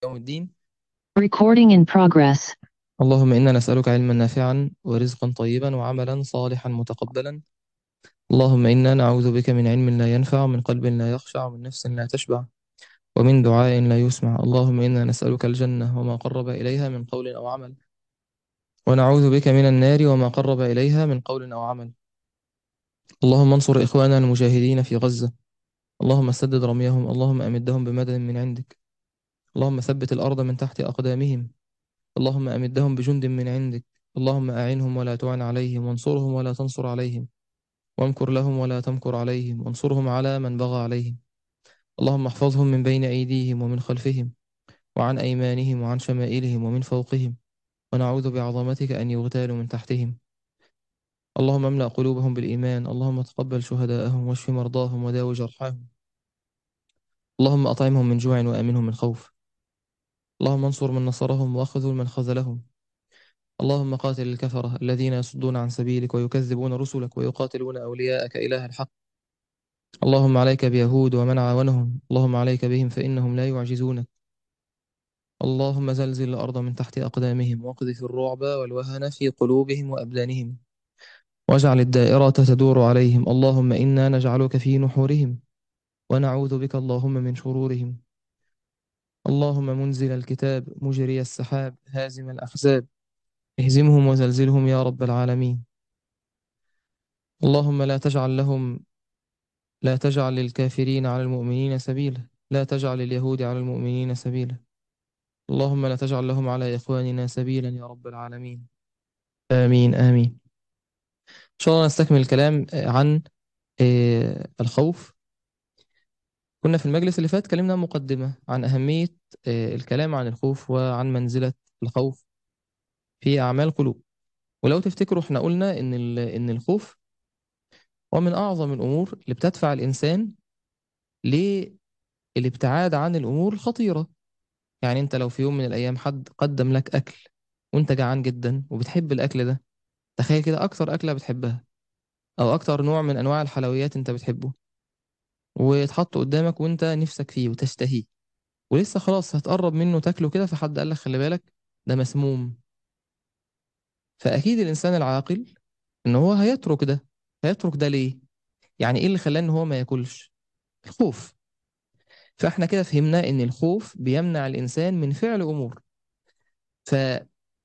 يوم الدين Recording in progress. اللهم إنا نسألك علما نافعا ورزقا طيبا وعملا صالحا متقبلا اللهم إنا نعوذ بك من علم لا ينفع ومن قلب لا يخشع ومن نفس لا تشبع ومن دعاء لا يسمع اللهم إنا نسألك الجنة وما قرب إليها من قول أو عمل ونعوذ بك من النار وما قرب إليها من قول أو عمل اللهم انصر إخواننا المجاهدين في غزة اللهم سدد رميهم اللهم أمدهم بمدد من عندك اللهم ثبت الأرض من تحت أقدامهم اللهم أمدهم بجند من عندك اللهم أعنهم ولا تعن عليهم وانصرهم ولا تنصر عليهم وامكر لهم ولا تمكر عليهم وانصرهم على من بغى عليهم اللهم احفظهم من بين أيديهم ومن خلفهم وعن أيمانهم وعن شمائلهم ومن فوقهم ونعوذ بعظمتك أن يغتالوا من تحتهم اللهم املأ قلوبهم بالإيمان اللهم تقبل شهداءهم واشف مرضاهم وداو جرحاهم اللهم أطعمهم من جوع وآمنهم من خوف اللهم انصر من نصرهم واخذل من خذلهم اللهم قاتل الكفرة الذين يصدون عن سبيلك ويكذبون رسلك ويقاتلون أولياءك إله الحق اللهم عليك بيهود ومن عاونهم اللهم عليك بهم فإنهم لا يعجزونك اللهم زلزل الأرض من تحت أقدامهم واقذف الرعب والوهن في قلوبهم وأبدانهم واجعل الدائرة تدور عليهم اللهم إنا نجعلك في نحورهم ونعوذ بك اللهم من شرورهم اللهم منزل الكتاب مجري السحاب هازم الأحزاب اهزمهم وزلزلهم يا رب العالمين اللهم لا تجعل لهم لا تجعل للكافرين على المؤمنين سبيلا لا تجعل اليهود على المؤمنين سبيلا اللهم لا تجعل لهم على إخواننا سبيلا يا رب العالمين آمين آمين إن شاء الله نستكمل الكلام عن آه، الخوف كنا في المجلس اللي فات اتكلمنا مقدمة عن أهمية آه، الكلام عن الخوف وعن منزلة الخوف في أعمال القلوب ولو تفتكروا احنا قلنا إن ال- إن الخوف هو من أعظم الأمور اللي بتدفع الإنسان للابتعاد عن الأمور الخطيرة يعني أنت لو في يوم من الأيام حد قدم لك أكل وأنت جعان جدا وبتحب الأكل ده تخيل كده أكتر أكلة بتحبها أو أكتر نوع من أنواع الحلويات أنت بتحبه ويتحط قدامك وأنت نفسك فيه وتشتهيه ولسه خلاص هتقرب منه تاكله كده فحد قال لك خلي بالك ده مسموم فأكيد الإنسان العاقل إن هو هيترك ده هيترك ده ليه؟ يعني إيه اللي خلاه إن هو ما ياكلش؟ الخوف فإحنا كده فهمنا إن الخوف بيمنع الإنسان من فعل أمور فالإنسان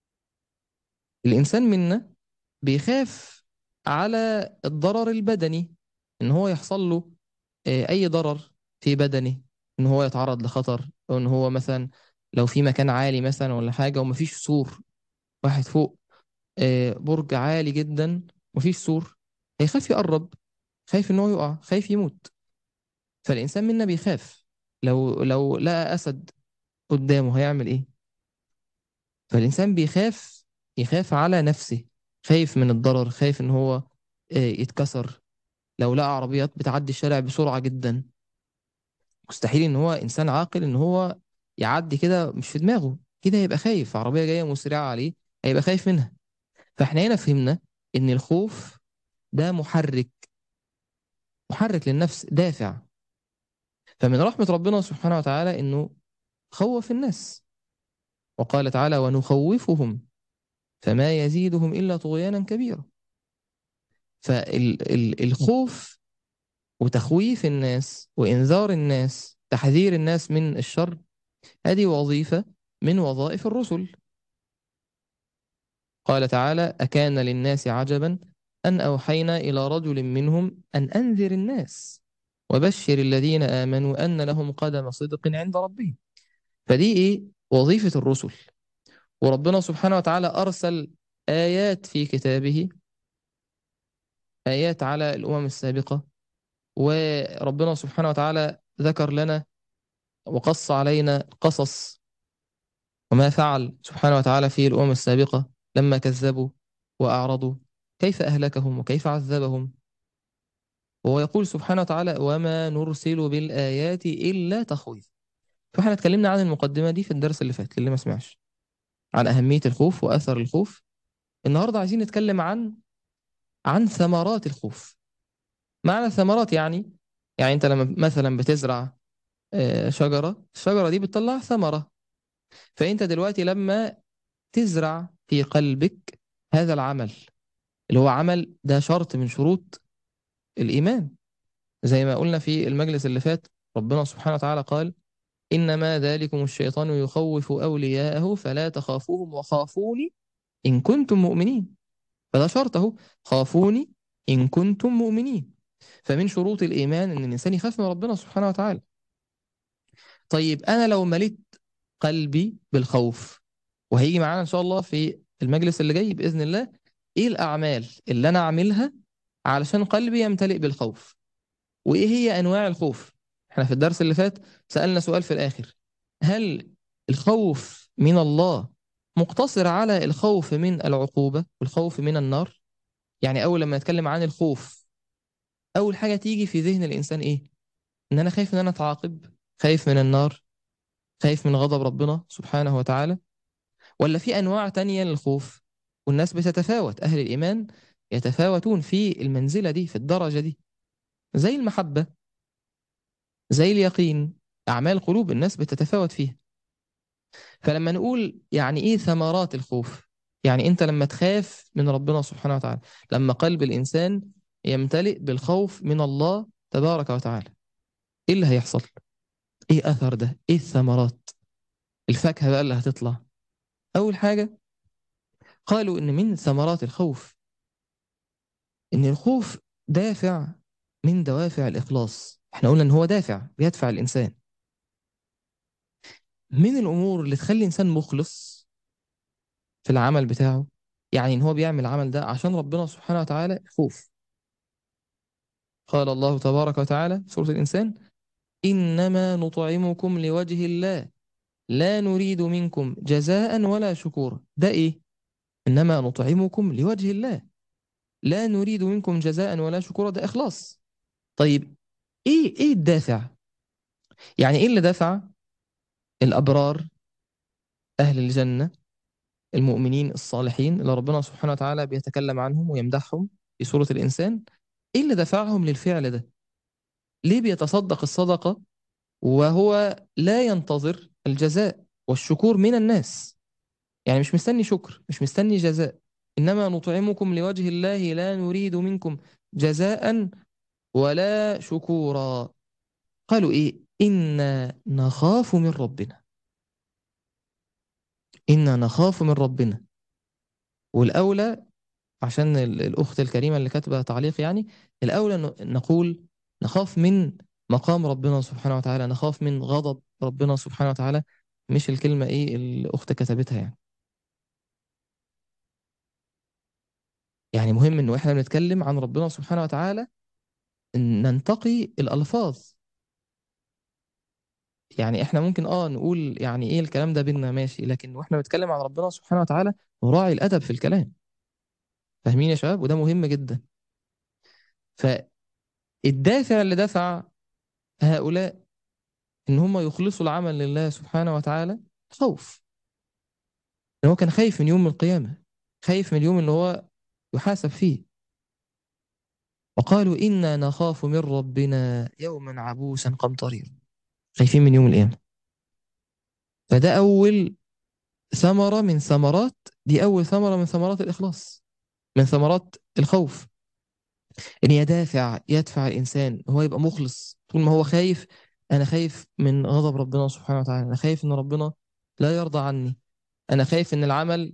منا بيخاف على الضرر البدني إن هو يحصل له آه، أي ضرر في بدنه إن هو يتعرض لخطر أو إن هو مثلا لو في مكان عالي مثلا ولا حاجة ومفيش سور واحد فوق آه، برج عالي جدا مفيش سور هيخاف يقرب خايف إن هو يقع خايف يموت فالإنسان منا بيخاف لو لو لقى أسد قدامه هيعمل إيه؟ فالإنسان بيخاف يخاف على نفسه خايف من الضرر خايف إن هو آه، يتكسر لو لقى عربيات بتعدي الشارع بسرعة جدا مستحيل إن هو إنسان عاقل إن هو يعدي كده مش في دماغه كده هيبقى خايف عربية جاية مسرعة عليه هيبقى خايف منها فإحنا هنا فهمنا إن الخوف ده محرك محرك للنفس دافع فمن رحمة ربنا سبحانه وتعالى إنه خوف الناس وقال تعالى ونخوفهم فما يزيدهم إلا طغيانا كبيرا فالخوف وتخويف الناس وإنذار الناس تحذير الناس من الشر هذه وظيفة من وظائف الرسل قال تعالى أكان للناس عجبا أن أوحينا إلى رجل منهم أن أنذر الناس وبشر الذين آمنوا أن لهم قدم صدق عند ربهم فدي إيه وظيفة الرسل وربنا سبحانه وتعالى أرسل آيات في كتابه آيات على الأمم السابقة وربنا سبحانه وتعالى ذكر لنا وقص علينا قصص وما فعل سبحانه وتعالى في الأمم السابقة لما كذبوا وأعرضوا كيف أهلكهم وكيف عذبهم وهو يقول سبحانه وتعالى وما نرسل بالآيات إلا تخويف فاحنا اتكلمنا عن المقدمة دي في الدرس اللي فات اللي ما سمعش عن أهمية الخوف وأثر الخوف النهاردة عايزين نتكلم عن عن ثمرات الخوف معنى ثمرات يعني يعني انت لما مثلا بتزرع آه، شجرة الشجرة دي بتطلع ثمرة فأنت دلوقتي لما تزرع في قلبك هذا العمل اللي هو عمل ده شرط من شروط الإيمان زي ما قلنا في المجلس اللي فات ربنا سبحانه وتعالى قال إنما ذلكم الشيطان يخوف أولياءه فلا تخافوهم وخافوني إن كنتم مؤمنين فده شرط أهو خافوني إن كنتم مؤمنين فمن شروط الإيمان إن الإنسان يخاف من ربنا سبحانه وتعالى طيب أنا لو مليت قلبي بالخوف وهيجي معانا إن شاء الله في المجلس اللي جاي بإذن الله إيه الأعمال اللي أنا أعملها علشان قلبي يمتلئ بالخوف وإيه هي أنواع الخوف إحنا في الدرس اللي فات سألنا سؤال في الآخر هل الخوف من الله مقتصر على الخوف من العقوبة والخوف من النار يعني أول لما نتكلم عن الخوف أول حاجة تيجي في ذهن الإنسان إيه إن أنا خايف إن أنا أتعاقب خايف من النار خايف من غضب ربنا سبحانه وتعالى ولا في أنواع تانية للخوف والناس بتتفاوت أهل الإيمان يتفاوتون في المنزلة دي في الدرجة دي زي المحبة زي اليقين أعمال قلوب الناس بتتفاوت فيها فلما نقول يعني إيه ثمرات الخوف يعني أنت لما تخاف من ربنا سبحانه وتعالى لما قلب الإنسان يمتلئ بالخوف من الله تبارك وتعالى إيه اللي هيحصل إيه أثر ده إيه الثمرات الفاكهة بقى اللي هتطلع أول حاجة قالوا إن من ثمرات الخوف إن الخوف دافع من دوافع الإخلاص احنا قلنا إن هو دافع بيدفع الإنسان من الأمور اللي تخلي الإنسان مخلص في العمل بتاعه يعني إن هو بيعمل العمل ده عشان ربنا سبحانه وتعالى خوف قال الله تبارك وتعالى في سورة الإنسان إنما نطعمكم لوجه الله لا نريد منكم جزاء ولا شكورا ده إيه؟ إنما نطعمكم لوجه الله لا نريد منكم جزاء ولا شكورا ده إخلاص طيب إيه إيه الدافع؟ يعني إيه اللي دفع الأبرار أهل الجنة المؤمنين الصالحين اللي ربنا سبحانه وتعالى بيتكلم عنهم ويمدحهم في سورة الإنسان إيه اللي دفعهم للفعل ده؟ ليه بيتصدق الصدقة وهو لا ينتظر الجزاء والشكور من الناس يعني مش مستني شكر مش مستني جزاء إنما نطعمكم لوجه الله لا نريد منكم جزاء ولا شكورا قالوا إيه إنا نخاف من ربنا إنا نخاف من ربنا والأولى عشان ال- الأخت الكريمة اللي كاتبة تعليق يعني الأولى ن- نقول نخاف من مقام ربنا سبحانه وتعالى نخاف من غضب ربنا سبحانه وتعالى مش الكلمة إيه الأخت كتبتها يعني يعني مهم إنه إحنا بنتكلم عن ربنا سبحانه وتعالى إن ننتقي الألفاظ يعني إحنا ممكن آه نقول يعني إيه الكلام ده بينا ماشي لكن وإحنا بنتكلم عن ربنا سبحانه وتعالى نراعي الأدب في الكلام فاهمين يا شباب وده مهم جدا فالدافع اللي دفع هؤلاء ان هم يخلصوا العمل لله سبحانه وتعالى خوف ان هو كان خايف من يوم القيامة خايف من اليوم اللي هو يحاسب فيه وقالوا إنا نخاف من ربنا يوما عبوسا قمطريرا خايفين من يوم القيامة فده أول ثمرة من ثمرات دي أول ثمرة من ثمرات الإخلاص من ثمرات الخوف إن يدافع يدفع الإنسان هو يبقى مخلص طول ما هو خايف أنا خايف من غضب ربنا سبحانه وتعالى أنا خايف إن ربنا لا يرضى عني أنا خايف إن العمل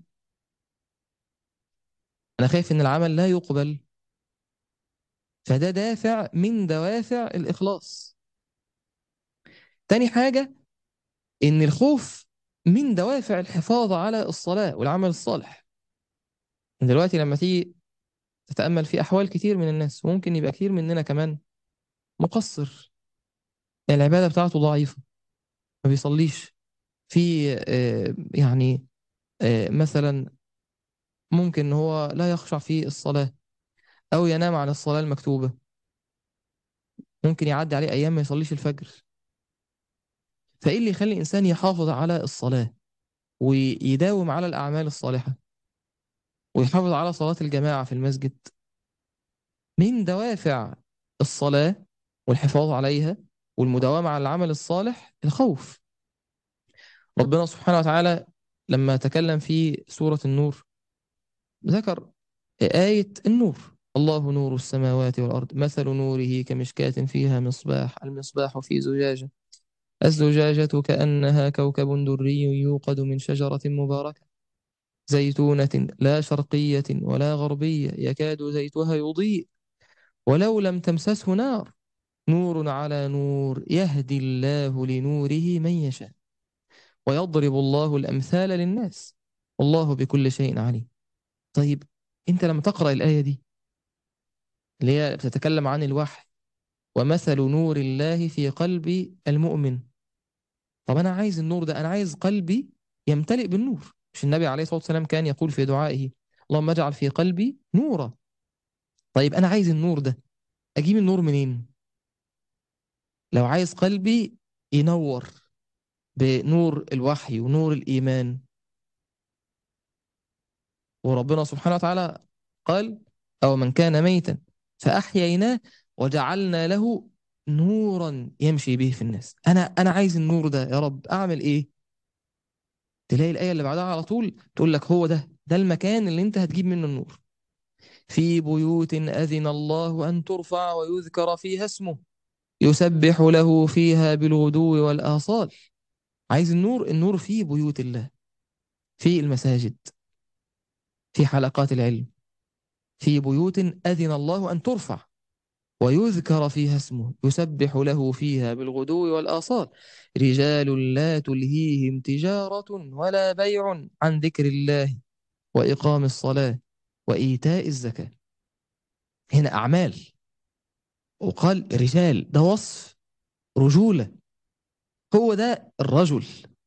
أنا خايف إن العمل لا يقبل فده دافع من دوافع الإخلاص تاني حاجة إن الخوف من دوافع الحفاظ على الصلاة والعمل الصالح دلوقتي لما تيجي تتأمل في أحوال كتير من الناس وممكن يبقى كتير مننا كمان مقصر العبادة بتاعته ضعيفة ما بيصليش في آه، يعني آه، مثلا ممكن إن هو لا يخشع في الصلاة أو ينام عن الصلاة المكتوبة ممكن يعدي عليه أيام ما يصليش الفجر فإيه اللي يخلي الإنسان يحافظ على الصلاة ويداوم على الأعمال الصالحة ويحافظ على صلاة الجماعة في المسجد من دوافع الصلاة والحفاظ عليها والمداومة على العمل الصالح الخوف ربنا سبحانه وتعالى لما تكلم في سورة النور ذكر آية النور الله نور السماوات والأرض مثل نوره كمشكاة فيها مصباح المصباح في زجاجة الزجاجة كأنها كوكب دري يوقد من شجرة مباركة زيتونة لا شرقية ولا غربية يكاد زيتها يضيء ولو لم تمسسه نار نور على نور يهدي الله لنوره من يشاء ويضرب الله الأمثال للناس والله بكل شيء عليم طيب أنت لما تقرأ الآية دي اللي هي بتتكلم عن الوحي ومثل نور الله في قلب المؤمن طب أنا عايز النور ده أنا عايز قلبي يمتلئ بالنور مش النبي عليه الصلاة والسلام كان يقول في دعائه اللهم اجعل في قلبي نورا طيب أنا عايز النور ده أجيب النور منين لو عايز قلبي ينور بنور الوحي ونور الإيمان وربنا سبحانه وتعالى قال أو من كان ميتا فأحييناه وجعلنا له نورا يمشي به في الناس أنا أنا عايز النور ده يا رب أعمل إيه تلاقي الآية اللي بعدها على طول تقول لك هو ده ده المكان اللي أنت هتجيب منه النور في بيوت أذن الله أن ترفع ويذكر فيها اسمه يسبح له فيها بالغدو والآصال عايز النور النور في بيوت الله في المساجد في حلقات العلم في بيوت أذن الله أن ترفع ويذكر فيها اسمه يسبح له فيها بالغدو والآصال رجال لا تلهيهم تجارة ولا بيع عن ذكر الله وإقام الصلاة وإيتاء الزكاة هنا أعمال وقال رجال ده وصف رجولة هو ده الرجل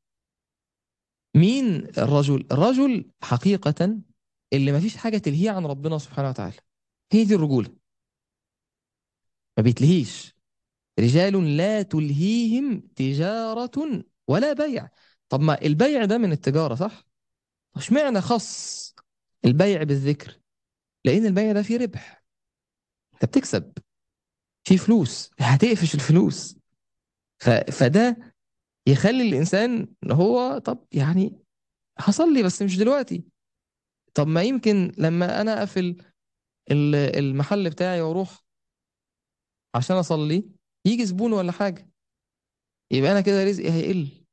مين الرجل الرجل حقيقة اللي ما فيش حاجة تلهيه عن ربنا سبحانه وتعالى هي دي الرجولة ما بيتلهيش رجال لا تلهيهم تجارة ولا بيع طب ما البيع ده من التجارة صح؟ مش معنى خص البيع بالذكر لأن البيع ده فيه ربح انت بتكسب فيه فلوس هتقفش الفلوس ف... فده يخلي الإنسان إن هو طب يعني هصلي بس مش دلوقتي طب ما يمكن لما أنا أقفل ال- المحل بتاعي وأروح عشان أصلي يجي زبون ولا حاجة يبقى أنا كده رزقي هيقل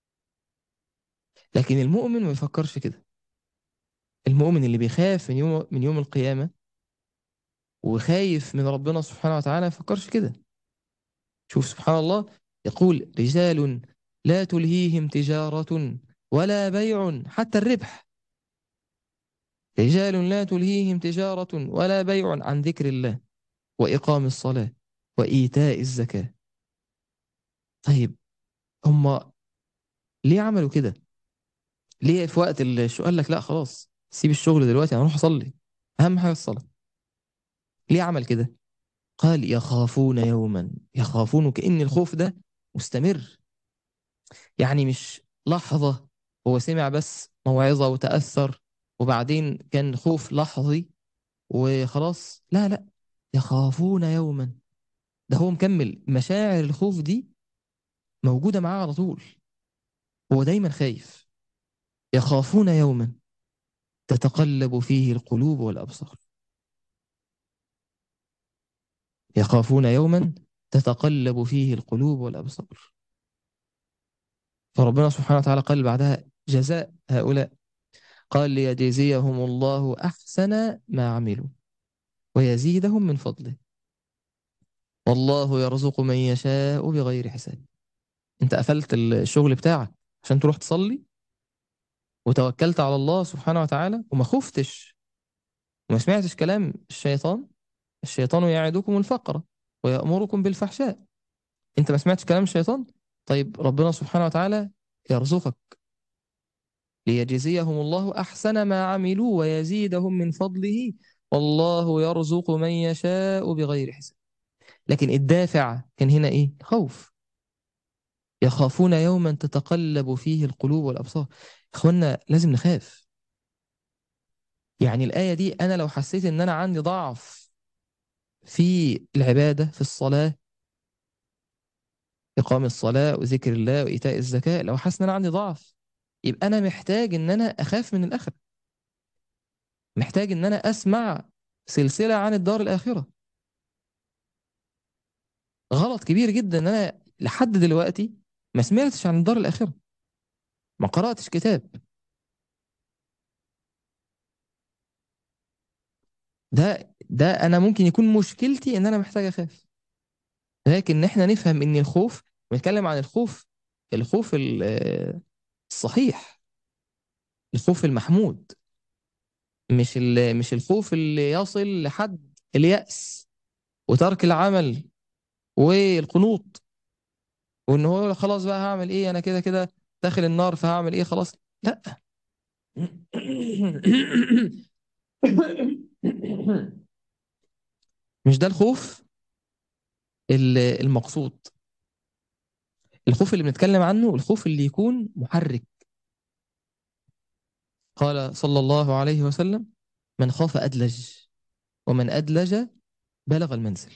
لكن المؤمن ما يفكرش كده المؤمن اللي بيخاف من يوم من يوم القيامة وخايف من ربنا سبحانه وتعالى ما يفكرش كده شوف سبحان الله يقول رجال لا تلهيهم تجارة ولا بيع حتى الربح رجال لا تلهيهم تجارة ولا بيع عن ذكر الله وإقام الصلاة وإيتاء الزكاة طيب هم ليه عملوا كده ليه في وقت الشغل قال لك لا خلاص سيب الشغل دلوقتي انا اروح اصلي اهم حاجه الصلاه ليه عمل كده قال يخافون يوما يخافون كأن الخوف ده مستمر يعني مش لحظه هو سمع بس موعظه وتأثر وبعدين كان خوف لحظي وخلاص لا لا يخافون يوما ده هو مكمل مشاعر الخوف دي موجوده معاه على طول هو دايما خايف يخافون يوما تتقلب فيه القلوب والأبصار يخافون يوما تتقلب فيه القلوب والأبصار فربنا سبحانه وتعالى قال بعدها جزاء هؤلاء قال ليجزيهم الله أحسن ما عملوا ويزيدهم من فضله والله يرزق من يشاء بغير حساب انت قفلت الشغل بتاعك عشان تروح تصلي وتوكلت على الله سبحانه وتعالى وما خفتش وما سمعتش كلام الشيطان الشيطان يعدكم الفقر ويأمركم بالفحشاء انت ما سمعتش كلام الشيطان طيب ربنا سبحانه وتعالى يرزقك ليجزيهم الله أحسن ما عملوا ويزيدهم من فضله والله يرزق من يشاء بغير حساب لكن الدافع كان هنا ايه خوف يخافون يوما تتقلب فيه القلوب والأبصار اخوانا لازم نخاف يعني الآية دي أنا لو حسيت إن أنا عندي ضعف في العبادة في الصلاة إقام الصلاة وذكر الله وإيتاء الزكاة لو حاسس إن أنا عندي ضعف يبقى أنا محتاج إن أنا أخاف من الآخرة محتاج إن أنا أسمع سلسلة عن الدار الآخرة غلط كبير جدا إن أنا لحد دلوقتي ما سمعتش عن الدار الآخرة ما قرأتش كتاب ده ده أنا ممكن يكون مشكلتي إن أنا محتاج أخاف لكن إحنا نفهم إن الخوف بنتكلم عن الخوف الخوف ال- الصحيح الخوف المحمود مش ال- مش الخوف اللي يصل لحد اليأس وترك العمل والقنوط وان هو يقول خلاص بقى هعمل ايه انا كده كده داخل النار فهعمل ايه خلاص لا مش ده الخوف ال- المقصود الخوف اللي بنتكلم عنه الخوف اللي يكون محرك قال صلى الله عليه وسلم من خاف أدلج ومن أدلج بلغ المنزل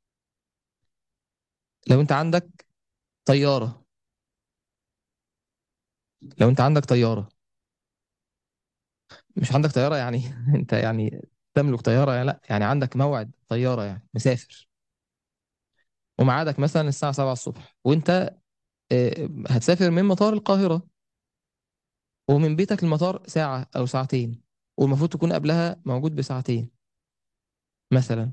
لو انت عندك طيارة لو انت عندك طيارة مش عندك طيارة يعني انت يعني تملك طيارة يعني لا يعني عندك موعد طيارة يعني مسافر وميعادك مثلا الساعة 7 الصبح وانت آه، هتسافر من مطار القاهرة ومن بيتك المطار ساعة أو ساعتين والمفروض تكون قبلها موجود بساعتين مثلا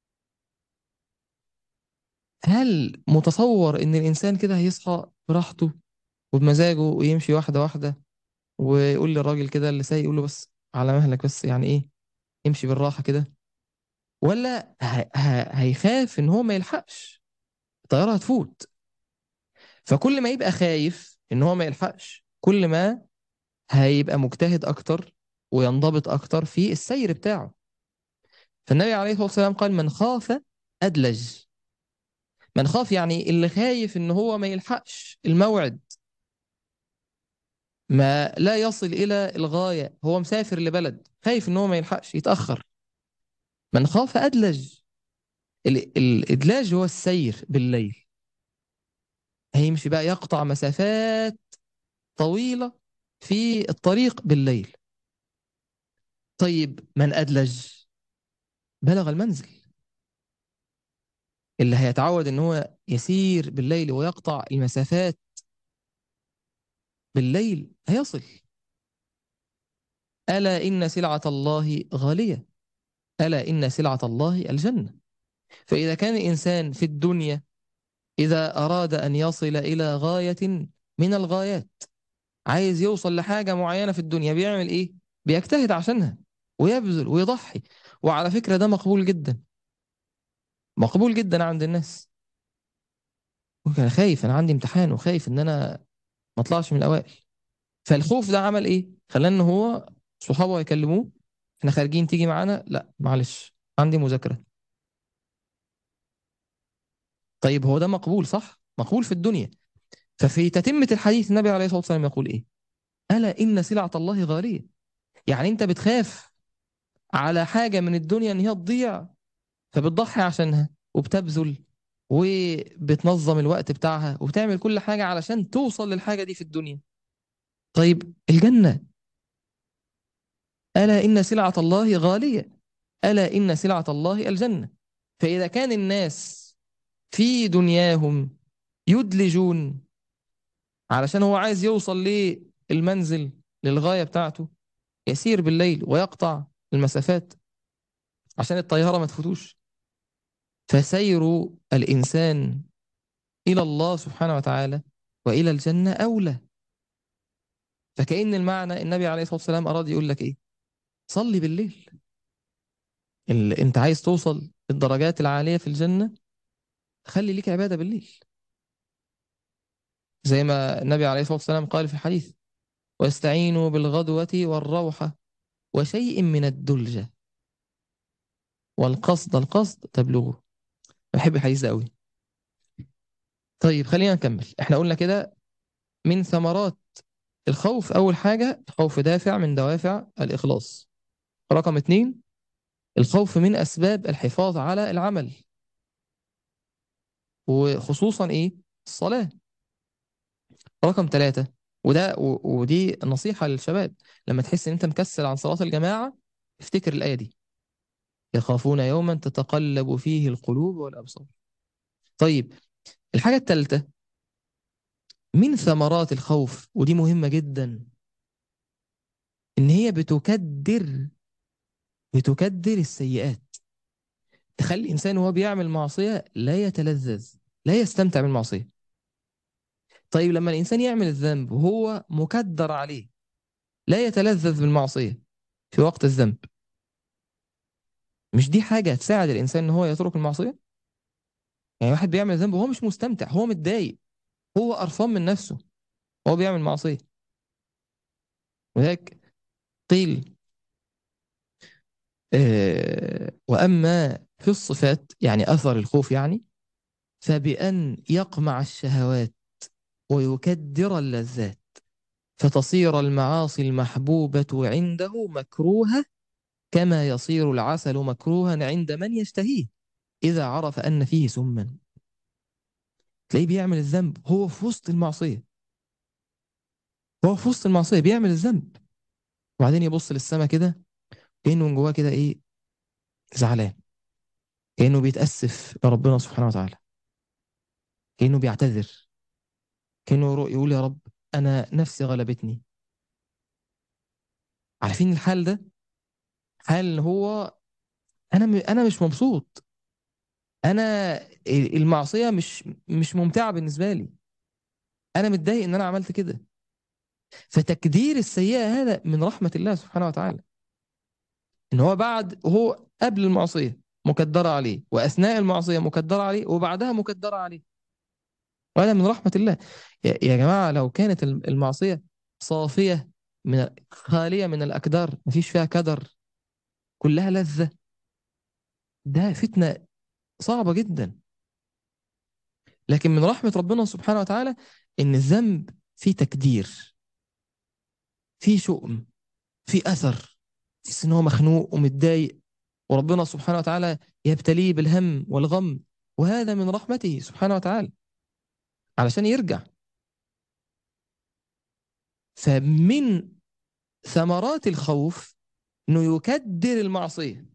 هل متصور إن الإنسان كده هيصحى براحته وبمزاجه ويمشي واحدة واحدة ويقول للراجل كده اللي سايق يقول له بس على مهلك بس يعني إيه امشي بالراحة كده ولا ه- ه- هيخاف إن هو ما يلحقش الطيارة هتفوت فكل ما يبقى خايف إن هو ما يلحقش كل ما هيبقى مجتهد أكتر وينضبط أكتر في السير بتاعه فالنبي عليه الصلاة والسلام قال من خاف أدلج من خاف يعني اللي خايف إن هو ما يلحقش الموعد ما لا يصل إلى الغاية هو مسافر لبلد خايف إن هو ما يلحقش يتأخر من خاف أدلج ال- الإدلاج هو السير بالليل هيمشي بقى يقطع مسافات طويلة في الطريق بالليل طيب من أدلج بلغ المنزل اللي هيتعود ان هو يسير بالليل ويقطع المسافات بالليل هيصل ألا إن سلعة الله غالية ألا إن سلعة الله الجنة فإذا كان الإنسان في الدنيا إذا أراد أن يصل إلى غاية من الغايات عايز يوصل لحاجة معينة في الدنيا بيعمل إيه؟ بيجتهد عشانها ويبذل ويضحي وعلى فكرة ده مقبول جدا مقبول جدا عند الناس ممكن أنا خايف أنا عندي امتحان وخايف إن أنا ما أطلعش من الأوائل فالخوف ده عمل إيه؟ خلاه إن هو صحابه يكلموه إحنا خارجين تيجي معانا؟ لا معلش عندي مذاكرة طيب هو ده مقبول صح؟ مقبول في الدنيا ففي تتمة الحديث النبي عليه الصلاة والسلام يقول إيه؟ ألا إن سلعة الله غالية يعني أنت بتخاف على حاجة من الدنيا إن هي تضيع فبتضحي عشانها وبتبذل وبتنظم الوقت بتاعها وبتعمل كل حاجة علشان توصل للحاجة دي في الدنيا طيب الجنة ألا إن سلعة الله غالية ألا إن سلعة الله الجنة فإذا كان الناس في دنياهم يدلجون علشان هو عايز يوصل للمنزل للغاية بتاعته يسير بالليل ويقطع المسافات عشان الطيارة ما تفوتوش فسير الإنسان إلى الله سبحانه وتعالى وإلى الجنة أولى فكأن المعنى النبي عليه الصلاة والسلام أراد يقول لك إيه صلي بالليل ال... أنت عايز توصل الدرجات العالية في الجنة خلي ليك عبادة بالليل زي ما النبي عليه الصلاة والسلام قال في الحديث واستعينوا بالغدوة والروحة وشيء من الدلجة والقصد القصد تبلغه بحب الحديث ده قوي طيب خلينا نكمل احنا قلنا كده من ثمرات الخوف أول حاجة الخوف دافع من دوافع الإخلاص رقم اتنين الخوف من أسباب الحفاظ على العمل وخصوصا إيه الصلاة رقم ثلاثة وده و- ودي نصيحة للشباب لما تحس ان انت مكسل عن صلاة الجماعة افتكر الآية دي يخافون يوما تتقلب فيه القلوب والأبصار طيب الحاجة الثالثة من ثمرات الخوف ودي مهمة جدا ان هي بتكدر بتكدر السيئات تخلي الإنسان وهو بيعمل معصية لا يتلذذ لا يستمتع بالمعصية طيب لما الإنسان يعمل الذنب وهو مكدر عليه لا يتلذذ بالمعصية في وقت الذنب مش دي حاجة تساعد الإنسان إن هو يترك المعصية يعني واحد بيعمل ذنب وهو مش مستمتع هو متضايق هو قرفان من نفسه هو بيعمل معصية وذلك قيل آه وأما في الصفات يعني أثر الخوف يعني فبأن يقمع الشهوات ويكدر اللذات فتصير المعاصي المحبوبة عنده مكروهة كما يصير العسل مكروها عند من يشتهيه إذا عرف أن فيه سما تلاقيه بيعمل الذنب هو في وسط المعصية هو في وسط المعصية بيعمل الذنب وبعدين يبص للسما كده كأنه من جواه كده إيه زعلان كأنه بيتأسف لربنا سبحانه وتعالى كأنه بيعتذر كأنه يرو- يقول يا رب أنا نفسي غلبتني عارفين الحال ده حال اللي هو أنا م- أنا مش مبسوط أنا المعصية مش مش ممتعة بالنسبة لي أنا متضايق إن أنا عملت كده فتكدير السيئة هذا من رحمة الله سبحانه وتعالى ان هو بعد هو قبل المعصية مكدرة عليه واثناء المعصية مكدرة عليه وبعدها مكدرة عليه وهذا من رحمة الله يا يا جماعة لو كانت الم- المعصية صافية من خالية من الأكدار مفيش فيها كدر كلها لذة ده فتنة صعبة جدا لكن من رحمة ربنا سبحانه وتعالى إن الذنب فيه تكدير فيه شؤم فيه أثر تحس إن هو مخنوق ومتضايق وربنا سبحانه وتعالى يبتليه بالهم والغم وهذا من رحمته سبحانه وتعالى علشان يرجع فمن ثمرات الخوف انه يكدر المعصية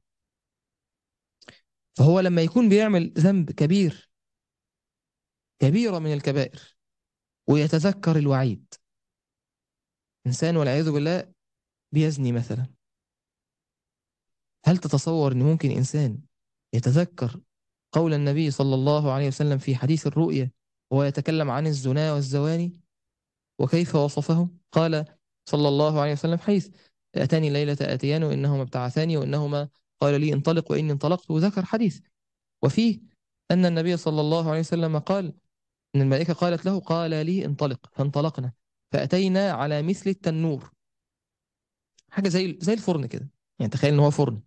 فهو لما يكون بيعمل ذنب كبير كبيرة من الكبائر ويتذكر الوعيد إنسان والعياذ بالله بيزني مثلا هل تتصور أن ممكن إنسان يتذكر قول النبي صلى الله عليه وسلم في حديث الرؤيا وهو يتكلم عن الزنا والزواني وكيف وصفه قال صلى الله عليه وسلم حيث أتاني ليلة آتيان وإنهما ابتعثاني وإنهما قال لي انطلق وإني انطلقت وذكر حديث وفيه أن النبي صلى الله عليه وسلم قال إن الملائكة قالت له قال لي انطلق فانطلقنا فأتينا على مثل التنور حاجة زي زي الفرن كده يعني تخيل إن هو فرن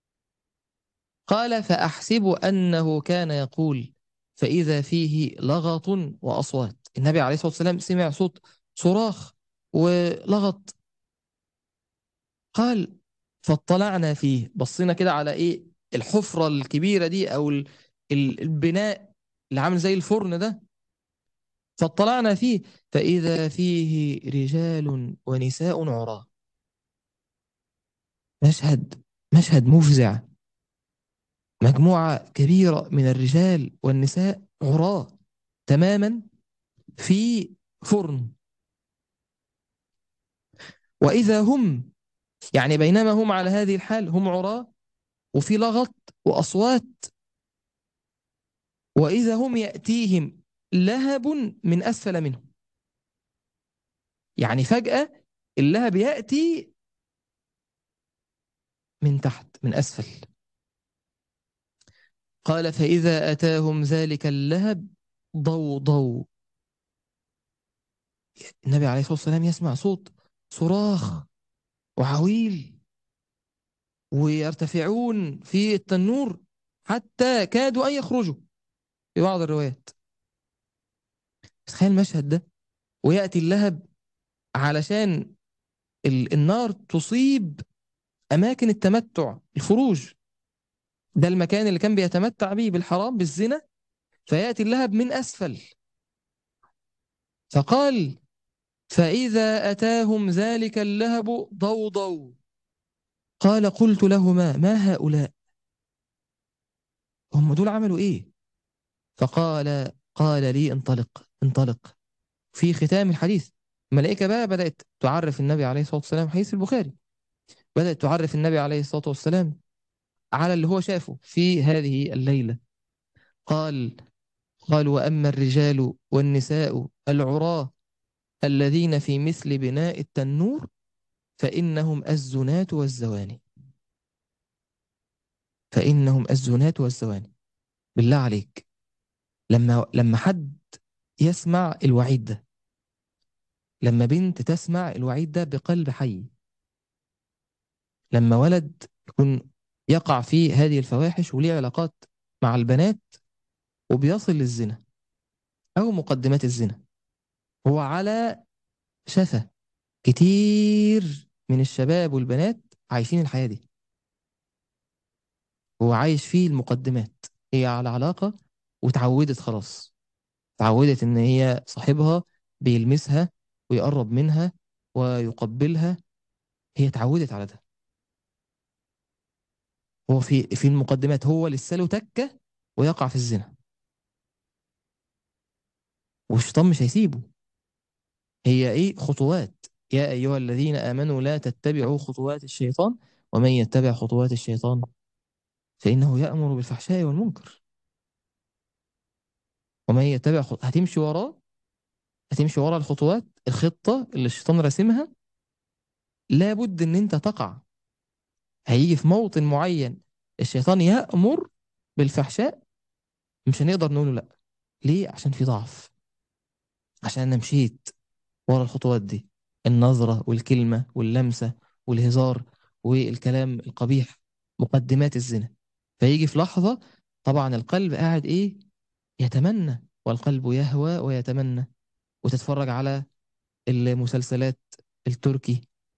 قال فأحسب أنه كان يقول فإذا فيه لغط وأصوات النبي عليه الصلاة والسلام سمع صوت صراخ ولغط قال فاطلعنا فيه بصينا كده على إيه الحفرة الكبيرة دي أو ال- ال- البناء اللي عامل زي الفرن ده فاطلعنا فيه فإذا فيه رجال ونساء عراة مشهد مشهد مفزع مجموعة كبيرة من الرجال والنساء عراة تماما في فرن وإذا هم يعني بينما هم على هذه الحال هم عراة وفي لغط وأصوات وإذا هم يأتيهم لهب من أسفل منهم يعني فجأة اللهب يأتي من تحت من أسفل قال فإذا أتاهم ذلك اللهب ضو ضو النبي عليه الصلاة والسلام يسمع صوت صراخ وعويل ويرتفعون في التنور حتى كادوا أن يخرجوا في بعض الروايات تخيل المشهد ده ويأتي اللهب علشان ال- النار تصيب أماكن التمتع الفروج ده المكان اللي كان بيتمتع به بالحرام بالزنا فيأتي اللهب من أسفل فقال فإذا أتاهم ذلك اللهب ضوضوا قال قلت لهما ما هؤلاء هم دول عملوا إيه فقال قال لي انطلق انطلق في ختام الحديث الملائكة بقى بدأت تعرف النبي عليه الصلاة والسلام حديث البخاري بدأت تعرف النبي عليه الصلاة والسلام على اللي هو شافه في هذه الليلة قال قال وأما الرجال والنساء العراة الذين في مثل بناء التنور فإنهم الزنات والزواني فإنهم الزنات والزواني بالله عليك لما لما حد يسمع الوعيد ده لما بنت تسمع الوعيد ده بقلب حي لما ولد يكون يقع في هذه الفواحش وليه علاقات مع البنات وبيصل للزنا أو مقدمات الزنا هو على شفا كتير من الشباب والبنات عايشين الحياة دي هو عايش فيه المقدمات هي على علاقة وتعودت خلاص تعودت إن هي صاحبها بيلمسها ويقرب منها ويقبلها هي اتعودت على ده هو في في المقدمات هو لسه له تكة ويقع في الزنا والشيطان مش هيسيبه هي ايه خطوات يا ايها الذين امنوا لا تتبعوا خطوات الشيطان ومن يتبع خطوات الشيطان فانه يأمر بالفحشاء والمنكر ومن يتبع خط... هتمشي وراه هتمشي ورا الخطوات الخطة اللي الشيطان راسمها لابد ان انت تقع هيجي في موطن معين الشيطان يأمر بالفحشاء مش هنقدر نقول له لا ليه عشان في ضعف عشان انا مشيت ورا الخطوات دي النظرة والكلمة واللمسة والهزار والكلام القبيح مقدمات الزنا فيجي في لحظة طبعا القلب قاعد ايه يتمنى والقلب يهوى ويتمنى وتتفرج على المسلسلات التركي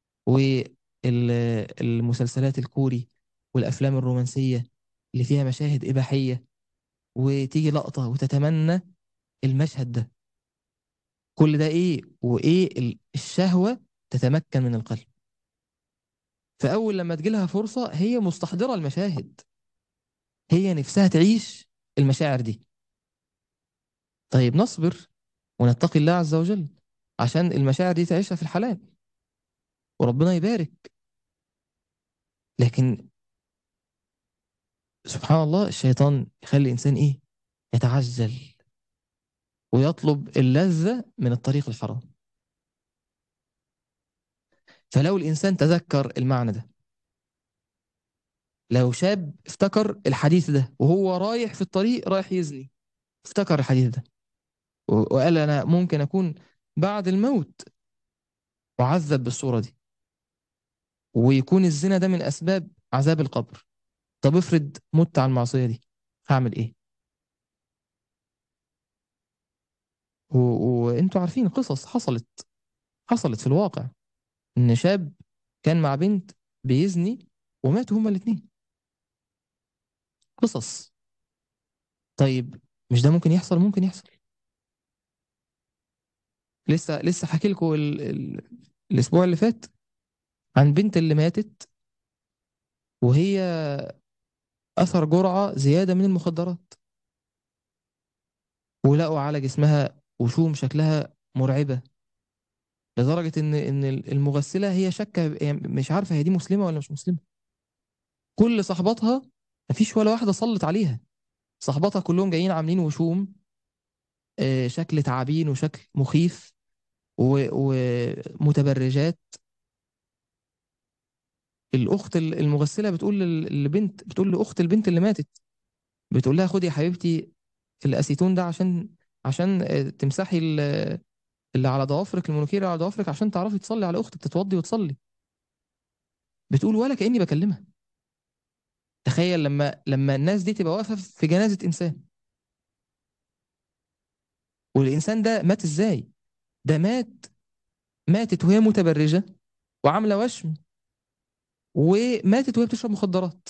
والمسلسلات الكوري والأفلام الرومانسية اللي فيها مشاهد إباحية وتيجي لقطة وتتمنى المشهد ده كل ده إيه وإيه ال- الشهوة تتمكن من القلب فأول لما تجيلها فرصة هي مستحضرة المشاهد هي نفسها تعيش المشاعر دي طيب نصبر ونتقي الله عز وجل عشان المشاعر دي تعيشها في الحلال وربنا يبارك لكن سبحان الله الشيطان يخلي الإنسان إيه يتعجل ويطلب اللذة من الطريق الحرام فلو الإنسان تذكر المعنى ده لو شاب افتكر الحديث ده وهو رايح في الطريق رايح يزني افتكر الحديث ده و- وقال أنا ممكن أكون بعد الموت أعذب بالصورة دي ويكون الزنا ده من أسباب عذاب القبر طب افرض مت على المعصية دي هعمل إيه و... وانتوا عارفين قصص حصلت حصلت في الواقع ان شاب كان مع بنت بيزني وماتوا هما الاثنين قصص طيب مش ده ممكن يحصل ممكن يحصل لسه لسه حكي لكم ال... ال... الاسبوع اللي فات عن بنت اللي ماتت وهي اثر جرعة زيادة من المخدرات ولقوا على جسمها وشوم شكلها مرعبة لدرجة ان ان المغسلة هي شاكة يعني مش عارفة هي دي مسلمة ولا مش مسلمة كل صحباتها مفيش ولا واحدة صلت عليها صحباتها كلهم جايين عاملين وشوم آه، شكل تعابين وشكل مخيف و- ومتبرجات الأخت ال- المغسلة بتقول لل- للبنت بتقول لأخت البنت اللي ماتت بتقول لها خدي يا حبيبتي الأسيتون ده عشان عشان آه، تمسحي ال- اللي على ضوافرك المنوكير اللي على ضوافرك عشان تعرفي تصلي على أختك تتوضي وتصلي بتقول ولا كأني بكلمها تخيل لما لما الناس دي تبقى واقفة في جنازة إنسان والإنسان ده مات إزاي ده مات ماتت وهي متبرجة وعاملة وشم وماتت وهي بتشرب مخدرات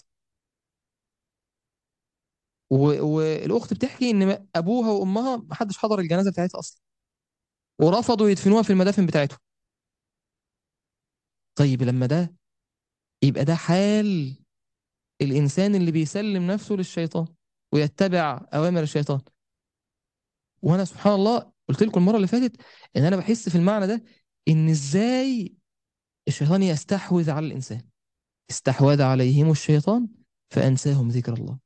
و... والأخت بتحكي إن ابوها وامها محدش حضر الجنازة بتاعتها اصلا ورفضوا يدفنوها في المدافن بتاعتهم طيب لما ده يبقى ده حال الإنسان اللي بيسلم نفسه للشيطان ويتبع أوامر الشيطان وأنا سبحان الله قلت لكم المرة اللي فاتت إن أنا بحس في المعنى ده إن إزاي الشيطان يستحوذ على الإنسان استحوذ عليهم الشيطان فأنساهم ذكر الله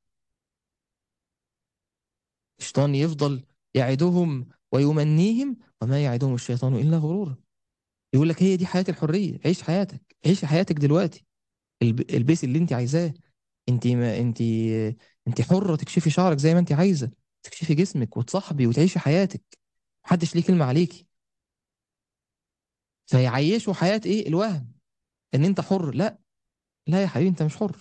الشيطان يفضل يعدهم ويمنيهم وما يعدهم الشيطان إلا غرورا يقول لك هي دي حياة الحرية عيش حياتك عيش حياتك دلوقتي الب- البسي اللي انت عايزاه انت ما انت انت حرة تكشفي شعرك زي ما انت عايزة تكشفي جسمك وتصاحبي وتعيشي حياتك محدش ليه كلمة عليكي فيعيشوا حياة ايه الوهم ان انت حر لا لا يا حبيبي انت مش حر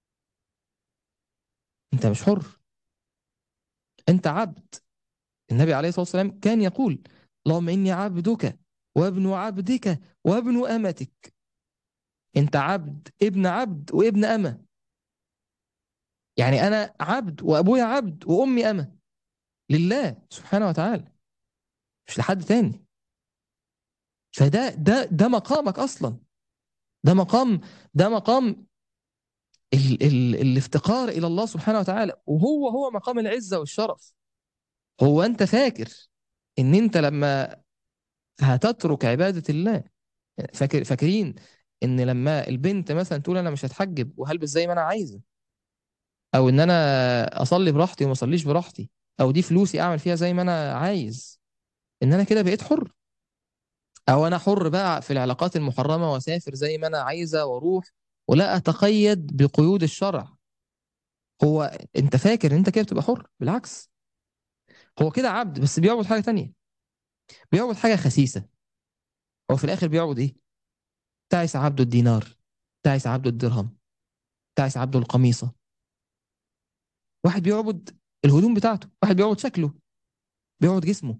انت مش حر انت عبد النبي عليه الصلاة والسلام كان يقول اللهم اني عبدك وابن عبدك وابن امتك انت عبد ابن عبد وابن امه يعني انا عبد وابويا عبد وامي امه لله سبحانه وتعالى مش لحد تاني فده ده ده مقامك اصلا ده مقام ده مقام ال ال الافتقار الى الله سبحانه وتعالى وهو هو مقام العزه والشرف هو انت فاكر ان انت لما هتترك عباده الله فاكر فاكرين ان لما البنت مثلا تقول انا مش هتحجب وهلبس زي ما انا عايزه او ان انا اصلي براحتي وما اصليش براحتي او دي فلوسي اعمل فيها زي ما انا عايز ان انا كده بقيت حر او انا حر بقى في العلاقات المحرمه واسافر زي ما انا عايزه واروح ولا اتقيد بقيود الشرع هو انت فاكر ان انت كده بتبقى حر بالعكس هو كده عبد بس بيعبد حاجه تانية بيعبد حاجه خسيسه هو في الاخر بيعبد ايه تعس عبده الدينار تعس عبده الدرهم تعس عبده القميصه واحد بيعبد الهدوم بتاعته واحد بيعبد شكله بيعبد جسمه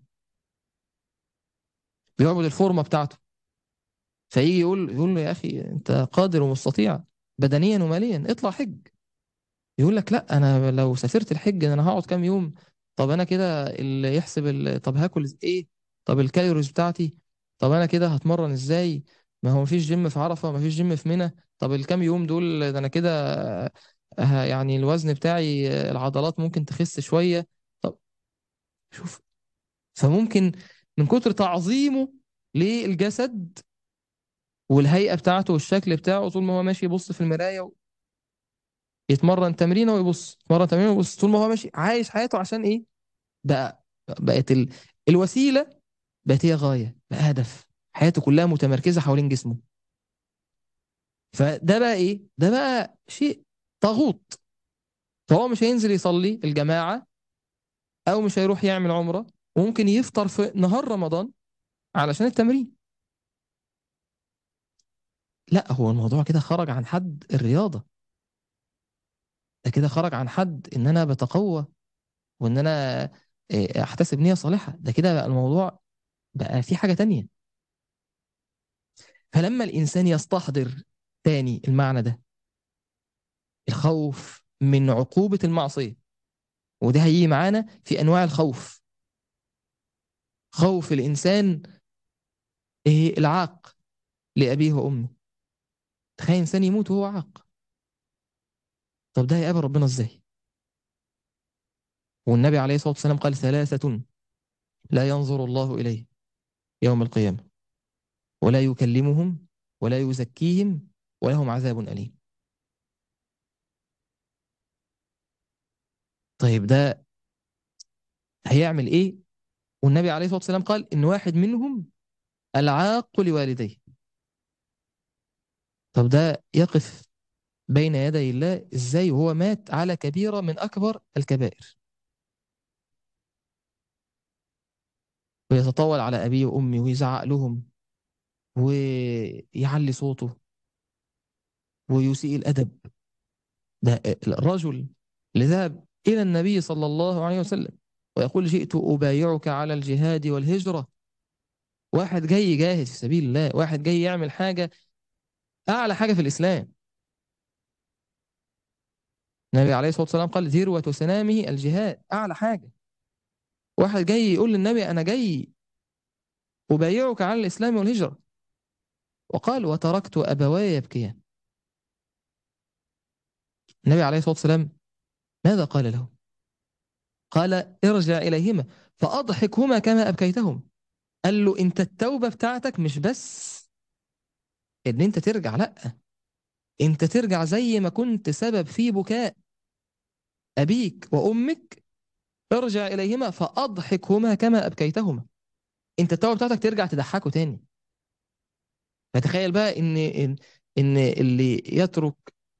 بيعبد الفورمه بتاعته فيجي يقول يقول له يا اخي انت قادر ومستطيع بدنيا وماليا اطلع حج يقول لك لا انا لو سافرت الحج انا هقعد كام يوم طب انا كده اللي يحسب ال... طب هاكل إز- ايه طب الكالوريز بتاعتي طب انا كده هتمرن ازاي ما هو مفيش جيم في عرفة مفيش جيم في منى طب الكام يوم دول ده انا كده آه، يعني الوزن بتاعي آه، العضلات ممكن تخس شوية طب شوف فممكن من كتر تعظيمه للجسد والهيئة بتاعته والشكل بتاعه طول ما هو ماشي يبص في المراية يتمرن تمرينه ويبص يتمرن تمرينه ويبص طول ما هو ماشي عايش حياته عشان ايه بقى بقت ال... الوسيله بقت هي غايه بقى هدف حياته كلها متمركزه حوالين جسمه فده بقى ايه ده بقى شيء طاغوت فهو مش هينزل يصلي الجماعه او مش هيروح يعمل عمره وممكن يفطر في نهار رمضان علشان التمرين لا هو الموضوع كده خرج عن حد الرياضه ده كده خرج عن حد ان انا بتقوى وان انا إيه، احتسب نيه صالحه ده كده بقى الموضوع بقى في حاجه تانية فلما الإنسان يستحضر تاني المعنى ده الخوف من عقوبة المعصية وده هيجي معانا في أنواع الخوف خوف الإنسان إيه العاق لأبيه وأمه تخيل إنسان يموت وهو عاق طب ده هيقابل ربنا إزاي والنبي عليه الصلاة والسلام قال ثلاثة لا ينظر الله إليه يوم القيامة ولا يكلمهم ولا يزكيهم ولهم عذاب أليم طيب ده هيعمل إيه والنبي عليه الصلاة والسلام قال إن واحد منهم العاق لوالديه طب ده يقف بين يدي الله ازاي وهو مات على كبيرة من أكبر الكبائر ويتطاول على أبيه وأمي ويزعق لهم ويعلي صوته ويسيء الأدب ده الرجل اللي ذهب إلى النبي صلى الله عليه وسلم ويقول جئت أبايعك على الجهاد والهجرة واحد جاي يجاهد في سبيل الله واحد جاي يعمل حاجة أعلى حاجة في الإسلام النبي عليه الصلاة والسلام قال ذروة سنامه الجهاد أعلى حاجة واحد جاي يقول للنبي أنا جاي أبايعك على الإسلام والهجرة وقال وتركت أبواي يبكيان النبي عليه الصلاة والسلام ماذا قال له قال ارجع إليهما فأضحكهما كما أبكيتهم قال له أنت التوبة بتاعتك مش بس إن أنت ترجع لأ أنت ترجع زي ما كنت سبب في بكاء أبيك وأمك ارجع إليهما فأضحكهما كما أبكيتهما أنت التوبة بتاعتك ترجع تضحكه تاني فتخيل بقى إن إن إن اللي يترك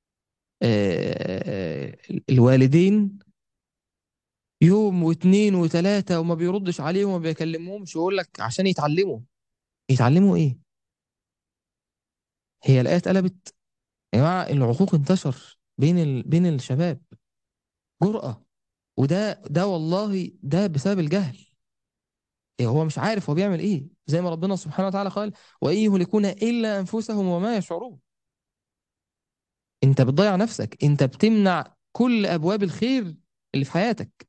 آه، الوالدين يوم واثنين وثلاثة وما بيردش عليهم وما بيكلمهمش ويقول لك عشان يتعلموا يتعلموا ايه؟ هي الآية اتقلبت يا جماعة العقوق انتشر بين ال... بين الشباب جرأة وده ده والله ده بسبب الجهل إيه هو مش عارف هو بيعمل ايه زي ما ربنا سبحانه وتعالى قال وإن يهلكون إلا أنفسهم وما يشعرون انت بتضيع نفسك انت بتمنع كل أبواب الخير اللي في حياتك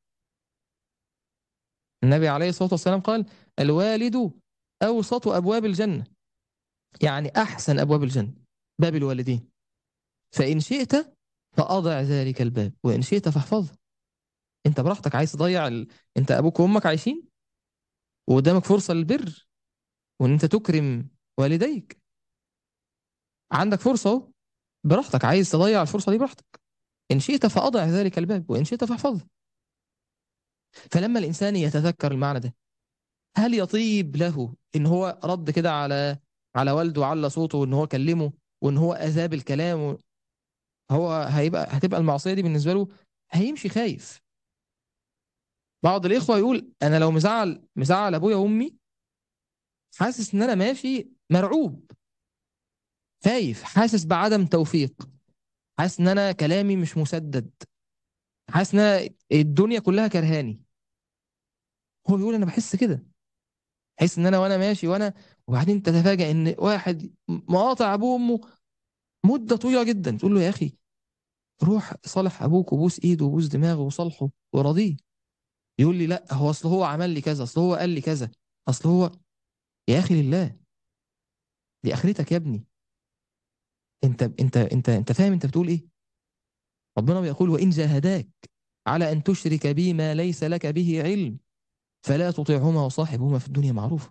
النبي عليه الصلاة والسلام قال الوالد أوسط أبواب الجنة يعني أحسن أبواب الجنة باب الوالدين فإن شئت فأضع ذلك الباب وإن شئت فاحفظه أنت براحتك عايز تضيع ال... أنت أبوك وأمك عايشين وقدامك فرصة للبر وإن أنت تكرم والديك عندك فرصة أهو براحتك عايز تضيع الفرصة دي براحتك إن شئت فأضع ذلك الباب وإن شئت فاحفظه فلما الإنسان يتذكر المعنى ده هل يطيب له إن هو رد كده على على والده وعلى صوته وإن هو كلمه وإن هو أذاب الكلام و... هو هيبقى هتبقى المعصية دي بالنسبة له هيمشي خايف بعض الإخوة يقول أنا لو مزعل مزعل أبويا وأمي حاسس إن أنا ماشي مرعوب خايف حاسس بعدم توفيق حاسس إن أنا كلامي مش مسدد حاسس إن أنا الدنيا كلها كرهاني هو بيقول أنا بحس كده بحس إن أنا وأنا ماشي وأنا وبعدين تتفاجأ إن واحد مقاطع أبوه وأمه مدة طويلة جدا تقول له يا أخي روح صالح أبوك وبوس إيده وبوس دماغه وصالحه وراضيه يقول لي لا هو أصل هو عمل لي كذا أصل هو قال لي كذا أصل هو يا أخي لله دي آخرتك يا ابني أنت أنت أنت أنت فاهم أنت بتقول إيه؟ ربنا بيقول وإن جاهداك على أن تشرك بي ما ليس لك به علم فلا تطيعهما وصاحبهما في الدنيا معروفة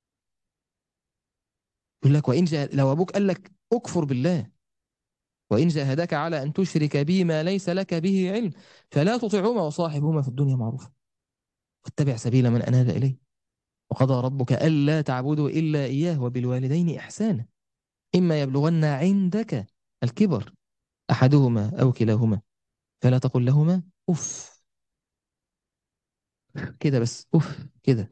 يقول لك وإن جاهد لو أبوك قال لك أكفر بالله وإن جاهداك على أن تشرك بي ما ليس لك به علم فلا تطيعهما وصاحبهما في الدنيا معروفة واتبع سبيل من أناب إليه وقضى ربك ألا تعبدوا إلا إياه وبالوالدين إحسانا إما يبلغن عندك الكبر أحدهما أو كلاهما فلا تقل لهما أف كده بس أف كده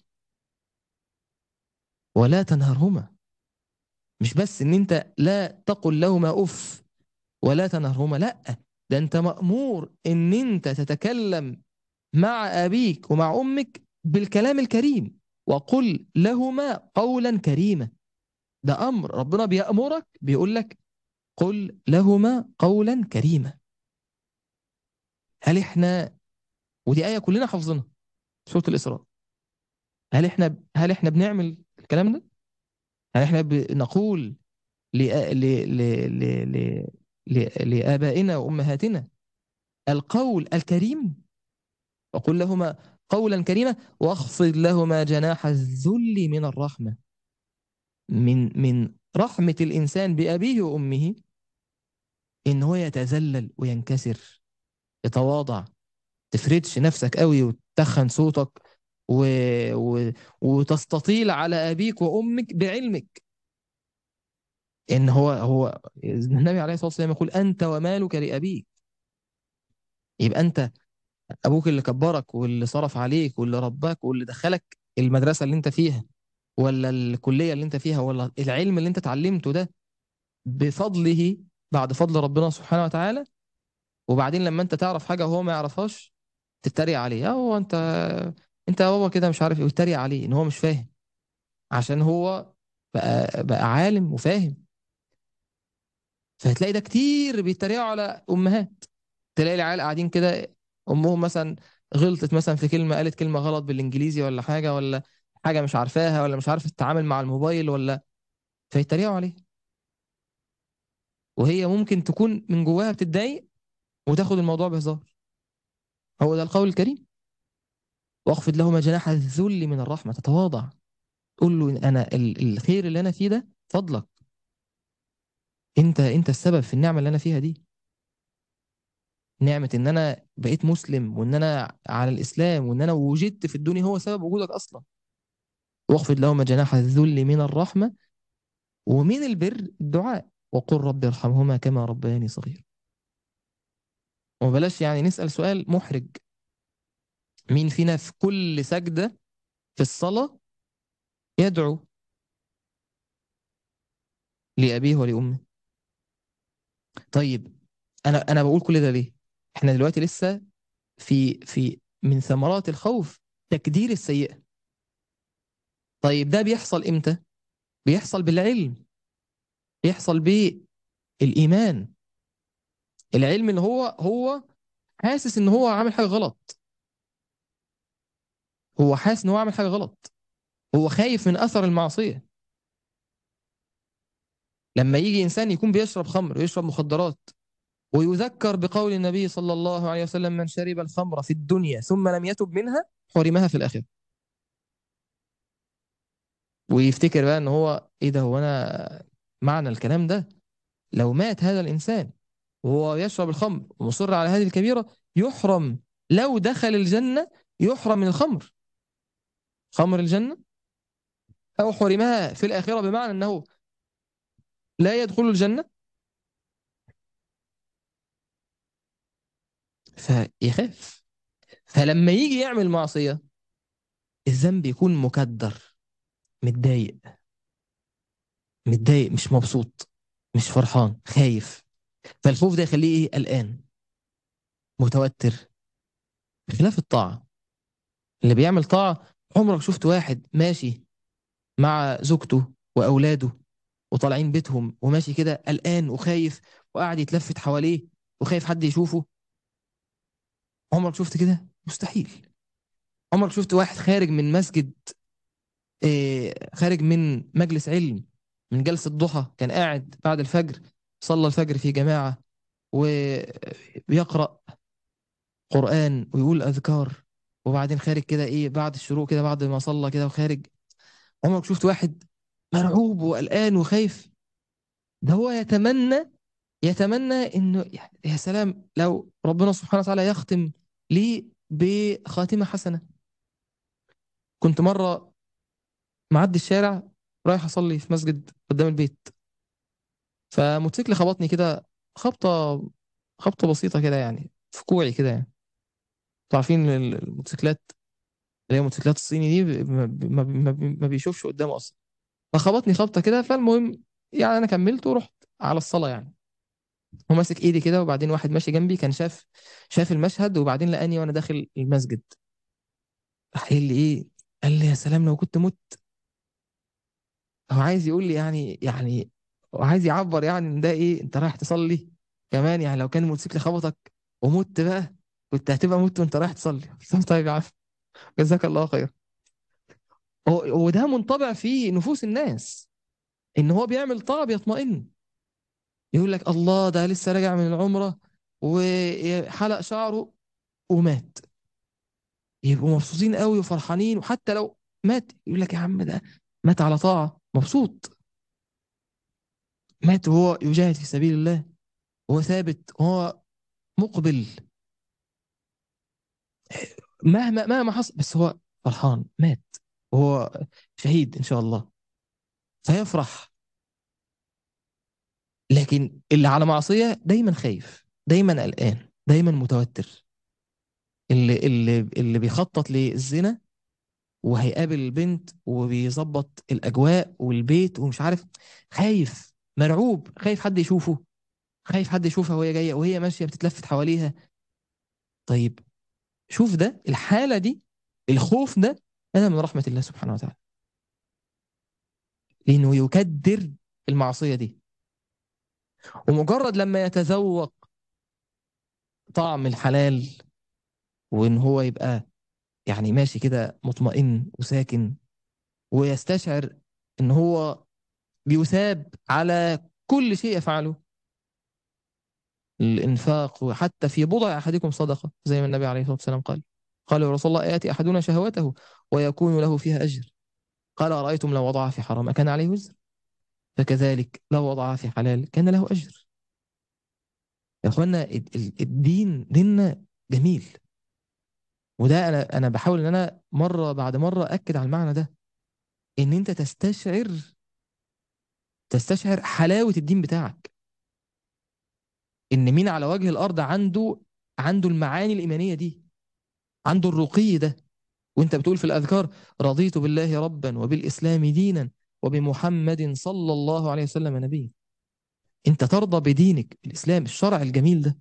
ولا تنهرهما مش بس ان انت لا تقل لهما اف ولا تنهرهما لا ده انت مأمور ان انت تتكلم مع ابيك ومع امك بالكلام الكريم وقل لهما قولا كريما ده امر ربنا بيأمرك بيقول لك قل لهما قولا كريما هل احنا ودي آية كلنا حافظينها سورة الإسراء هل احنا هل احنا بنعمل الكلام ده هل احنا بنقول لآ- ل- ل- ل- ل- ل- لآبائنا وأمهاتنا القول الكريم وقل لهما قولا كريما واخفض لهما جناح الذل من الرحمة من من رحمة الإنسان بأبيه وأمه إن هو يتذلل وينكسر يتواضع تفردش نفسك قوي وتخن صوتك و... و... وتستطيل على أبيك وأمك بعلمك إن هو هو النبي عليه الصلاة والسلام يقول أنت ومالك لأبيك يبقى أنت أبوك اللي كبرك واللي صرف عليك واللي رباك واللي دخلك المدرسة اللي أنت فيها ولا الكلية اللي أنت فيها ولا العلم اللي أنت اتعلمته ده بفضله بعد فضل ربنا سبحانه وتعالى وبعدين لما أنت تعرف حاجة وهو ما يعرفهاش تتريق عليه هو أنت أنت يا بابا كده مش عارف إيه وتتريق عليه إن هو مش فاهم عشان هو بقى بقى عالم وفاهم فهتلاقي ده كتير بيتريقوا على امهات تلاقي العيال قاعدين كده امهم مثلا غلطت مثلا في كلمه قالت كلمه غلط بالانجليزي ولا حاجه ولا حاجه مش عارفاها ولا مش عارف تتعامل مع الموبايل ولا فيتريقوا عليه وهي ممكن تكون من جواها بتتضايق وتاخد الموضوع بهزار هو ده القول الكريم واخفض لهما جناح الذل من الرحمه تتواضع تقول له انا ال- الخير اللي انا فيه ده فضلك انت انت السبب في النعمه اللي انا فيها دي نعمه ان انا بقيت مسلم وان انا على الاسلام وان انا وجدت في الدنيا هو سبب وجودك اصلا واخفض لهما جناح الذل من الرحمه ومن البر الدعاء وقل رب ارحمهما كما ربياني صغير وبلاش يعني نسأل سؤال محرج مين فينا في كل سجدة في الصلاة يدعو لأبيه ولأمه طيب أنا أنا بقول كل ده ليه؟ إحنا دلوقتي لسه في في من ثمرات الخوف تكدير السيئة طيب ده بيحصل إمتى؟ بيحصل بالعلم بيحصل بالإيمان العلم اللي هو هو حاسس إن هو عامل حاجة غلط هو حاسس إن هو عامل حاجة غلط هو خايف من أثر المعصية لما يجي إنسان يكون بيشرب خمر ويشرب مخدرات ويذكر بقول النبي صلى الله عليه وسلم من شرب الخمر في الدنيا ثم لم يتب منها حرمها في الآخرة ويفتكر بقى ان هو ايه ده هو انا معنى الكلام ده لو مات هذا الانسان وهو يشرب الخمر ومصر على هذه الكبيرة يحرم لو دخل الجنة يحرم من الخمر خمر الجنة أو حرمها في الآخرة بمعنى أنه لا يدخل الجنة فيخاف فلما يجي يعمل معصية الذنب يكون مكدر متضايق متضايق مش مبسوط مش فرحان خايف فالخوف ده يخليه ايه قلقان متوتر بخلاف الطاعة اللي بيعمل طاعة عمرك شفت واحد ماشي مع زوجته وأولاده وطالعين بيتهم وماشي كده قلقان وخايف وقاعد يتلفت حواليه وخايف حد يشوفه عمرك شفت كده مستحيل عمرك شفت واحد خارج من مسجد آه، خارج من مجلس علم من جلسة ضحى كان قاعد بعد الفجر صلى الفجر في جماعة وبيقرأ قرآن ويقول أذكار وبعدين خارج كده إيه بعد الشروق كده بعد ما صلى كده وخارج عمرك شفت واحد مرعوب وقلقان وخايف ده هو يتمنى يتمنى إنه يا سلام لو ربنا سبحانه وتعالى يختم لي بخاتمة حسنة كنت مرة معدي الشارع رايح أصلي في مسجد قدام البيت فموتوسيكل خبطني كده خبطة خبطة بسيطة كده يعني في كوعي كده يعني انتوا عارفين ال- الموتوسيكلات اللي هي الموتوسيكلات الصيني دي ما ما ما ما بيشوفش قدامه أصلا فخبطني خبطة كده فالمهم يعني أنا كملت ورحت على الصلاة يعني هو ماسك إيدي كده وبعدين واحد ماشي جنبي كان شاف شاف المشهد وبعدين لقاني وأنا داخل المسجد راح قايل لي إيه قال لي يا سلام لو كنت مت هو عايز يقول لي يعني يعني هو عايز يعبر يعني ان ده ايه انت رايح تصلي كمان يعني لو كان الموتوسيكل خبطك ومت بقى كنت هتبقى مت وانت رايح تصلي قلت له طيب يا عم جزاك الله خير هو وده منطبع في نفوس الناس ان هو بيعمل طاعه بيطمئن يقول لك الله ده لسه راجع من العمره وحلق شعره ومات يبقوا مبسوطين قوي وفرحانين وحتى لو مات يقول لك يا عم ده مات على طاعه مبسوط مات وهو يجاهد في سبيل الله وهو ثابت وهو مقبل مهما مهما حصل بس هو فرحان مات وهو شهيد ان شاء الله فيفرح لكن اللي على معصية دايما خايف دايما قلقان دايما متوتر اللي اللي اللي بيخطط للزنا وهيقابل البنت وبيظبط الأجواء والبيت ومش عارف خايف مرعوب خايف حد يشوفه خايف حد يشوفها وهي جاية وهي ماشية بتتلفت حواليها طيب شوف ده الحالة دي الخوف ده هذا من رحمة الله سبحانه وتعالى لأنه يكدر المعصية دي ومجرد لما يتذوق طعم الحلال وإن هو يبقى يعني ماشي كده مطمئن وساكن ويستشعر ان هو بيثاب على كل شيء يفعله الإنفاق وحتى في بضع أحدكم صدقة زي ما النبي عليه الصلاة والسلام قال قال يا رسول الله يأتي أحدنا شهوته ويكون له فيها أجر قال أرأيتم لو وضعها في حرام أكان عليه وزر فكذلك لو وضعها في حلال كان له أجر يا أخوانا ال- ال- الدين ديننا جميل وده أنا أنا بحاول إن أنا مرة بعد مرة أكد على المعنى ده إن أنت تستشعر تستشعر حلاوة الدين بتاعك إن مين على وجه الأرض عنده عنده المعاني الإيمانية دي عنده الرقي ده وانت بتقول في الأذكار رضيت بالله ربا وبالإسلام دينا وبمحمد صلى الله عليه وسلم نبيا انت ترضى بدينك الإسلام الشرع الجميل ده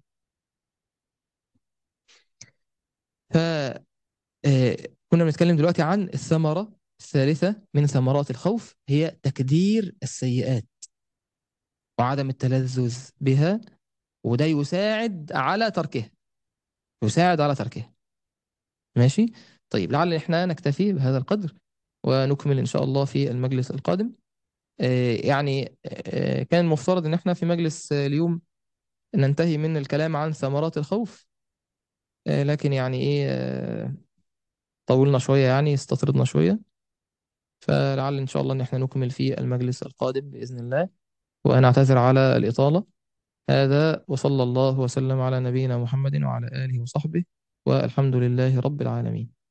ف آه، كنا بنتكلم دلوقتي عن الثمرة الثالثة من ثمرات الخوف هي تكدير السيئات وعدم التلذذ بها وده يساعد على تركها يساعد على تركها ماشي طيب لعل احنا نكتفي بهذا القدر ونكمل إن شاء الله في المجلس القادم آه، يعني آه، كان المفترض ان احنا في مجلس آه، اليوم ننتهي من الكلام عن ثمرات الخوف آه، لكن يعني ايه آه، طولنا شوية يعني استطردنا شوية فلعل ان شاء الله ان احنا نكمل في المجلس القادم بإذن الله وانا اعتذر على الإطالة هذا وصلى الله وسلم على نبينا محمد وعلى آله وصحبه والحمد لله رب العالمين